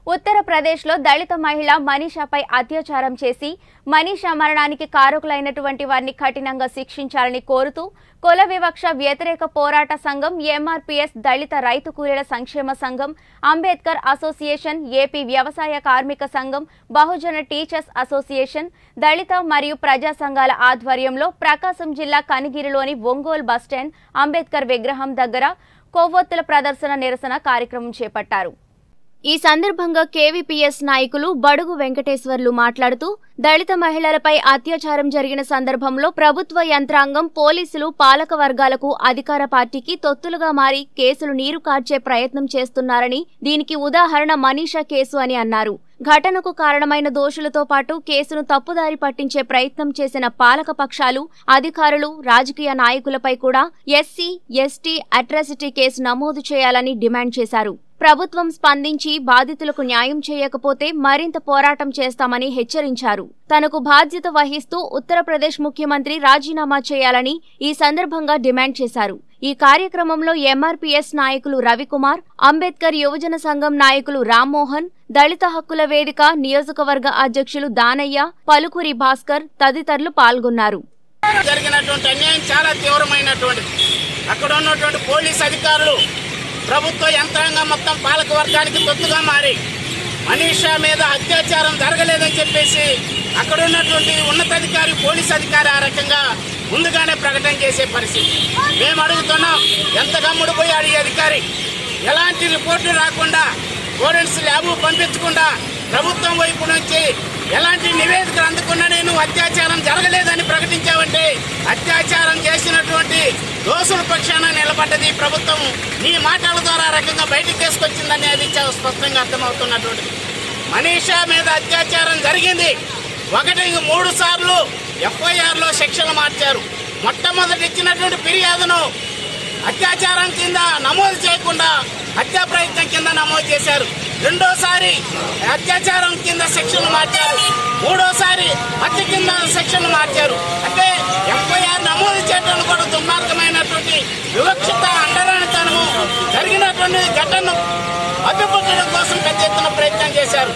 ఉత్తరప్రదేశ్లో దళిత మహిళ మనీషాపై అత్యాచారం చేసి మనీషా మరణానికి కారకులైనటువంటి వారిని కఠినంగా శిక్షించాలని కోరుతూ కుల వివక్ష వ్యతిరేక పోరాట సంఘం ఎంఆర్పీఎస్ దళిత రైతు కూలీల సంక్షేమ సంఘం అంబేద్కర్ అసోసియేషన్ ఏపీ వ్యవసాయ కార్మిక సంఘం బహుజన టీచర్స్ అసోసియేషన్ దళిత మరియు ప్రజా సంఘాల ఆధ్వర్యంలో ప్రకాశం జిల్లా కనిగిరిలోని ఒంగోలు బస్టాండ్ అంబేద్కర్ విగ్రహం దగ్గర కొవ్వొత్తుల ప్రదర్శన నిరసన కార్యక్రమం చేపట్టారు ఈ సందర్భంగా కేవీపీఎస్ నాయకులు బడుగు వెంకటేశ్వర్లు మాట్లాడుతూ దళిత మహిళలపై అత్యాచారం జరిగిన సందర్భంలో ప్రభుత్వ యంత్రాంగం పోలీసులు పాలక వర్గాలకు అధికార పార్టీకి తొత్తులుగా మారి కేసులు నీరు కార్చే ప్రయత్నం చేస్తున్నారని దీనికి ఉదాహరణ మనీషా కేసు అని అన్నారు ఘటనకు కారణమైన దోషులతో పాటు కేసును తప్పుదారి పట్టించే ప్రయత్నం చేసిన పాలక పక్షాలు అధికారులు రాజకీయ నాయకులపై కూడా ఎస్సీ ఎస్టీ అట్రాసిటీ కేసు నమోదు చేయాలని డిమాండ్ చేశారు ప్రభుత్వం స్పందించి బాధితులకు న్యాయం చేయకపోతే మరింత పోరాటం చేస్తామని హెచ్చరించారు తనకు బాధ్యత వహిస్తూ ఉత్తరప్రదేశ్ ముఖ్యమంత్రి రాజీనామా చేయాలని ఈ సందర్భంగా డిమాండ్ చేశారు ఈ కార్యక్రమంలో ఎంఆర్పీఎస్ నాయకులు రవికుమార్ అంబేద్కర్ యువజన సంఘం నాయకులు రామ్మోహన్ దళిత హక్కుల వేదిక నియోజకవర్గ అధ్యక్షులు దానయ్య పలుకురి భాస్కర్ తదితరులు పాల్గొన్నారు జరిగినటువంటి అన్యాయం చాలా తీవ్రమైనటువంటిది అక్కడ ఉన్నటువంటి పోలీస్ అధికారులు ప్రభుత్వ యంత్రాంగం మొత్తం పాలక వర్గానికి తొత్తుగా మారి మనీషా మీద అత్యాచారం జరగలేదని చెప్పేసి అక్కడ ఉన్నటువంటి ఉన్నతాధికారి పోలీస్ అధికారి ఆ రకంగా ముందుగానే ప్రకటన చేసే పరిస్థితి మేము అడుగుతున్నాం ఎంత గమ్ముడు పోయి అడిగే అధికారి ఎలాంటి రిపోర్టు రాకుండా ఫోరెన్స్ ల్యాబ్ పంపించకుండా ప్రభుత్వం వైపు నుంచి ఎలాంటి నివేదికలు అందకుండా నేను అత్యాచారం జరగలేదని ప్రకటించావంటే అత్యాచారం చేసినటువంటి దోషుల పక్షాన నిలబడ్డది ప్రభుత్వం నీ మాటల ద్వారా ఆ రకంగా బయటికి తీసుకొచ్చిందని అది చాలా స్పష్టంగా అర్థమవుతున్నటువంటిది మనీషా మీద అత్యాచారం జరిగింది ఒకటి మూడు సార్లు ఎఫ్ఐఆర్ లో శిక్షలు మార్చారు మొట్టమొదటి ఇచ్చినటువంటి ఫిర్యాదును అత్యాచారం కింద నమోదు చేయకుండా హత్యా ప్రయత్నం కింద నమోదు చేశారు రెండోసారి అత్యాచారం కింద సెక్షన్లు మార్చారు మూడోసారి హత్య కింద సెక్షన్లు మార్చారు అంటే ఎఫ్ఐఆర్ నమోదు చేయడం కూడా దుర్మార్గమైనటువంటి వివక్షత అండరానితనము జరిగినటువంటి ఘటనను అడ్డుపట్టడం కోసం పెద్ద ఎత్తున ప్రయత్నం చేశారు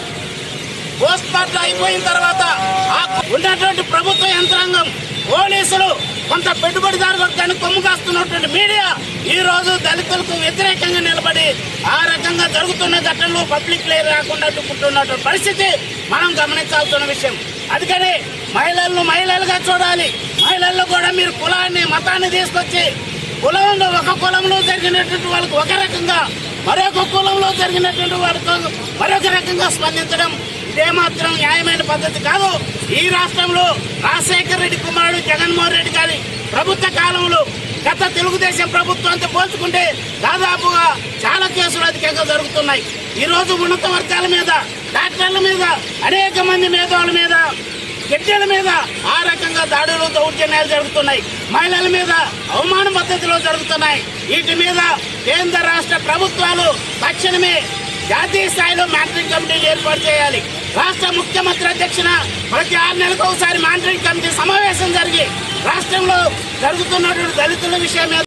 పోస్ట్ మార్టం అయిపోయిన తర్వాత ఆ ఉన్నటువంటి ప్రభుత్వ యంత్రాంగం పోలీసులు కొంత పెట్టుబడిదారు వర్గాన్ని కొమ్ము కాస్తున్నటువంటి మీడియా ఈ రోజు దళితులకు వ్యతిరేకంగా నిలబడి ఆ రకంగా జరుగుతున్న ఘటనలు పబ్లిక్ లేరు రాకుండా అడ్డుకుంటున్నటువంటి పరిస్థితి మనం గమనించాల్సిన విషయం అందుకని మహిళలను మహిళలుగా చూడాలి మహిళల్లో కూడా మీరు కులాన్ని మతాన్ని తీసుకొచ్చి కులంలో ఒక కులంలో జరిగినటువంటి వాళ్ళకి ఒక రకంగా మరొక కులంలో జరిగినటువంటి వారితో మరొక రకంగా స్పందించడం ఇదేమాత్రం న్యాయమైన పద్ధతి కాదు ఈ రాష్ట్రంలో రాజశేఖర రెడ్డి కుమారుడు జగన్మోహన్ రెడ్డి గారి ప్రభుత్వ కాలంలో గత తెలుగుదేశం ప్రభుత్వంతో పోల్చుకుంటే దాదాపుగా చాలా కేసులు అధికంగా జరుగుతున్నాయి ఈ రోజు ఉన్నత వర్గాల మీద డాక్టర్ల మీద అనేక మంది మేధావుల మీద గిడ్డల మీద ఆ రకంగా దాడులు దౌర్జన్యాలు జరుగుతున్నాయి మహిళల మీద అవమాన పద్ధతిలో జరుగుతున్నాయి వీటి మీద కేంద్ర రాష్ట్ర ప్రభుత్వాలు తక్షణమే జాతీయ స్థాయిలో మానిటరింగ్ కమిటీలు ఏర్పాటు చేయాలి రాష్ట్ర ముఖ్యమంత్రి అధ్యక్షన ప్రతి ఆరు నెలలకు ఒకసారి మానిటరింగ్ కమిటీ సమావేశం జరిగి రాష్ట్రంలో జరుగుతున్నటువంటి దళితుల విషయం మీద